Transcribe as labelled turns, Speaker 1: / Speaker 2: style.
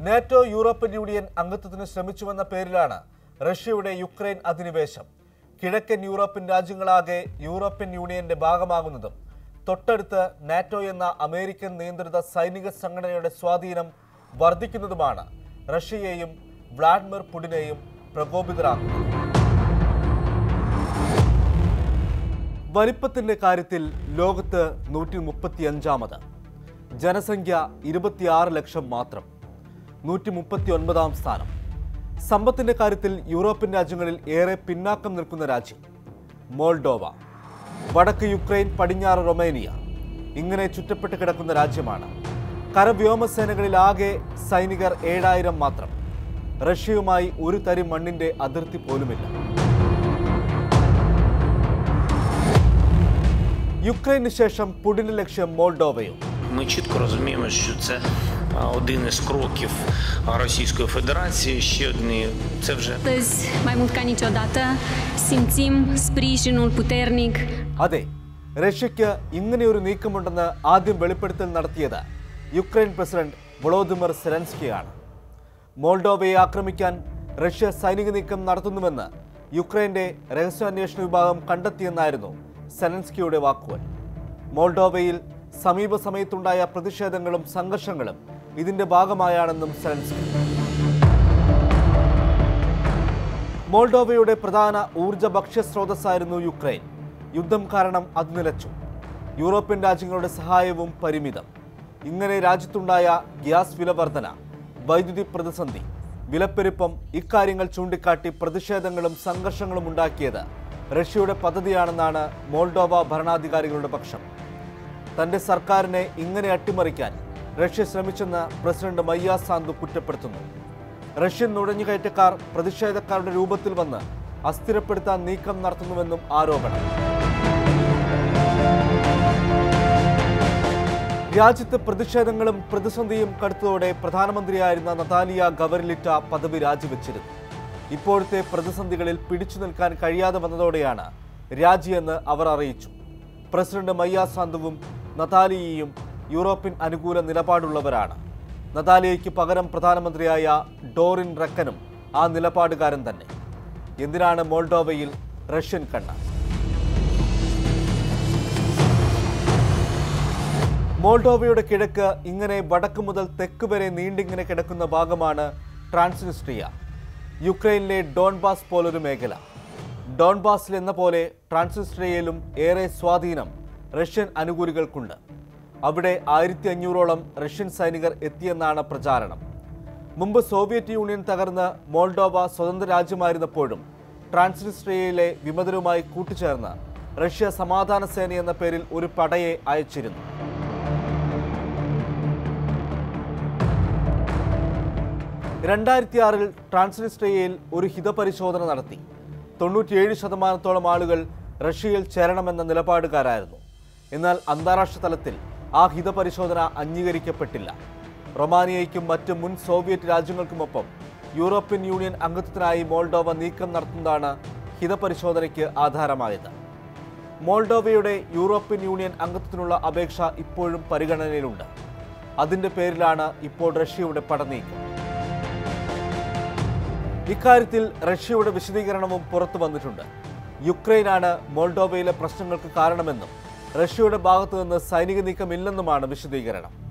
Speaker 1: NATO European union അംഗത്വത്തിന് ശ്രമിച്ചുവെന്ന പേരിലാണ് റഷ്യയുടെ യുക്രൈൻ അധിനിവേശം കിഴക്കൻ യൂറോപ്യൻ രാജ്യങ്ങളാകെ യൂറോപ്യൻ യൂണിയന്റെ ഭാഗമാകുന്നതും തൊട്ടടുത്ത് നാറ്റോ എന്ന അമേരിക്കൻ നിയന്ത്രിത സൈനിക സംഘടനയുടെ സ്വാധീനം വർദ്ധിക്കുന്നതുമാണ് റഷ്യയെയും വ്ളാഡിമിർ പുടിനെയും പ്രകോപിതരാക്കുന്നത് വലിപ്പത്തിന്റെ കാര്യത്തിൽ ലോകത്ത് നൂറ്റി മുപ്പത്തി അഞ്ചാമത് ജനസംഖ്യ ഇരുപത്തിയാറ് ലക്ഷം മാത്രം നൂറ്റി മുപ്പത്തി ഒൻപതാം സ്ഥാനം സമ്പത്തിന്റെ കാര്യത്തിൽ യൂറോപ്യൻ രാജ്യങ്ങളിൽ ഏറെ പിന്നാക്കം നിൽക്കുന്ന രാജ്യം മോൾഡോവ വടക്ക് യുക്രൈൻ പടിഞ്ഞാറ് റൊമേനിയ ഇങ്ങനെ ചുറ്റപ്പെട്ട് കിടക്കുന്ന രാജ്യമാണ് കരവ്യോമസേനകളിൽ ആകെ സൈനികർ ഏഴായിരം മാത്രം റഷ്യയുമായി ഒരു തരി മണ്ണിന്റെ അതിർത്തി പോലുമില്ല യുക്രൈന് ശേഷം പുടിന്റെ ലക്ഷ്യം മോൾഡോവയും
Speaker 2: Ми чітко розуміємо, що це а, один із кроків а, Російської Федерації. Ще одні це вже
Speaker 3: Astăzi, mai mult ca niciodată, simțim sprijinul puternic
Speaker 1: അതെ റഷ്യയ്ക്ക് ഇങ്ങനെയൊരു നീക്കമുണ്ടെന്ന് ആദ്യം വെളിപ്പെടുത്തൽ നടത്തിയത് യുക്രൈൻ പ്രസിഡന്റ് വളോദിമർ സെലൻസ്കിയാണ് മോൾഡോവയെ ആക്രമിക്കാൻ റഷ്യ സൈനിക നീക്കം നടത്തുന്നുവെന്ന് യുക്രൈന്റെ രഹസ്യാന്വേഷണ വിഭാഗം കണ്ടെത്തിയെന്നായിരുന്നു സെലൻസ്കിയുടെ വാക്കുകൾ മോൾഡോവയിൽ സമീപ സമയത്തുണ്ടായ പ്രതിഷേധങ്ങളും സംഘർഷങ്ങളും ഇതിന്റെ ഭാഗമായാണെന്നും സെലൻസ്കി മോൾഡോവയുടെ പ്രധാന ഊർജ ഭക്ഷ്യ സ്രോതസ്സായിരുന്നു യുക്രൈൻ യുദ്ധം കാരണം അത് നിലച്ചു യൂറോപ്യൻ രാജ്യങ്ങളുടെ സഹായവും പരിമിതം ഇങ്ങനെ രാജ്യത്തുണ്ടായ ഗ്യാസ് വില വർധന വൈദ്യുതി പ്രതിസന്ധി വിലപ്പെരുപ്പം ഇക്കാര്യങ്ങൾ ചൂണ്ടിക്കാട്ടി പ്രതിഷേധങ്ങളും സംഘർഷങ്ങളും ഉണ്ടാക്കിയത് റഷ്യയുടെ പദ്ധതിയാണെന്നാണ് മോൾഡോവ ഭരണാധികാരികളുടെ പക്ഷം തന്റെ സർക്കാരിനെ ഇങ്ങനെ അട്ടിമറിക്കാൻ റഷ്യ ശ്രമിച്ചെന്ന് പ്രസിഡന്റ് മയ്യ സാന്തു കുറ്റപ്പെടുത്തുന്നു റഷ്യൻ നുഴഞ്ഞുകയറ്റക്കാർ പ്രതിഷേധക്കാരുടെ രൂപത്തിൽ വന്ന് അസ്ഥിരപ്പെടുത്താൻ നീക്കം നടത്തുന്നുവെന്നും ആരോപണം രാജ്യത്ത് പ്രതിഷേധങ്ങളും പ്രതിസന്ധിയും കടുത്തതോടെ പ്രധാനമന്ത്രിയായിരുന്ന നതാലിയ ഗവരിലിറ്റ പദവി രാജിവെച്ചിരുന്നു ഇപ്പോഴത്തെ പ്രതിസന്ധികളിൽ പിടിച്ചു നിൽക്കാൻ കഴിയാതെ വന്നതോടെയാണ് രാജിയെന്ന് അവർ അറിയിച്ചു പ്രസിഡന്റ് മയ്യ സാന്തുവും നതാലിയയും യൂറോപ്യൻ അനുകൂല നിലപാടുള്ളവരാണ് നതാലിയയ്ക്ക് പകരം പ്രധാനമന്ത്രിയായ ഡോറിൻ റക്കനും ആ നിലപാടുകാരൻ തന്നെ എന്തിനാണ് മോൾഡോവയിൽ റഷ്യൻ കണ്ണ മോൾഡോവയുടെ കിഴക്ക് ഇങ്ങനെ വടക്ക് മുതൽ തെക്ക് വരെ നീണ്ടിങ്ങനെ കിടക്കുന്ന ഭാഗമാണ് ട്രാൻസ്നിസ്ട്രിയ യുക്രൈനിലെ ഡോൺബാസ് പോലൊരു മേഖല ഡോൺബാസിൽ എന്ന പോലെ ട്രാൻസ്നിസ്ട്രിയയിലും ഏറെ സ്വാധീനം റഷ്യൻ അനുകൂലികൾക്കുണ്ട് അവിടെ ആയിരത്തി അഞ്ഞൂറോളം റഷ്യൻ സൈനികർ എത്തിയെന്നാണ് പ്രചാരണം മുമ്പ് സോവിയറ്റ് യൂണിയൻ തകർന്ന് മോൾഡോവ സ്വതന്ത്ര രാജ്യമായിരുന്നപ്പോഴും ട്രാൻസ്നിസ്ട്രിയയിലെ വിമതരുമായി കൂട്ടുചേർന്ന് റഷ്യ സമാധാന സേന എന്ന പേരിൽ ഒരു പടയെ അയച്ചിരുന്നു രണ്ടായിരത്തി ആറിൽ ട്രാൻസ്നിസ്ട്രിയയിൽ ഒരു ഹിതപരിശോധന നടത്തി തൊണ്ണൂറ്റിയേഴ് ശതമാനത്തോളം ആളുകൾ റഷ്യയിൽ ചേരണമെന്ന നിലപാടുകാരായിരുന്നു എന്നാൽ അന്താരാഷ്ട്ര തലത്തിൽ ആ ഹിതപരിശോധന അംഗീകരിക്കപ്പെട്ടില്ല റൊമാനിയയ്ക്കും മറ്റ് മുൻ സോവിയറ്റ് രാജ്യങ്ങൾക്കുമൊപ്പം യൂറോപ്യൻ യൂണിയൻ അംഗത്വത്തിനായി മോൾഡോവ നീക്കം നടത്തുന്നതാണ് ഹിതപരിശോധനയ്ക്ക് ആധാരമായത് മോൾഡോവയുടെ യൂറോപ്യൻ യൂണിയൻ അംഗത്വത്തിനുള്ള അപേക്ഷ ഇപ്പോഴും പരിഗണനയിലുണ്ട് അതിന്റെ പേരിലാണ് ഇപ്പോൾ റഷ്യയുടെ പടനീക്കം ഇക്കാര്യത്തിൽ റഷ്യയുടെ വിശദീകരണവും പുറത്തു വന്നിട്ടുണ്ട് യുക്രൈനാണ് മോൾഡോവയിലെ പ്രശ്നങ്ങൾക്ക് കാരണമെന്നും റഷ്യയുടെ ഭാഗത്തു നിന്ന് സൈനിക നീക്കമില്ലെന്നുമാണ് വിശദീകരണം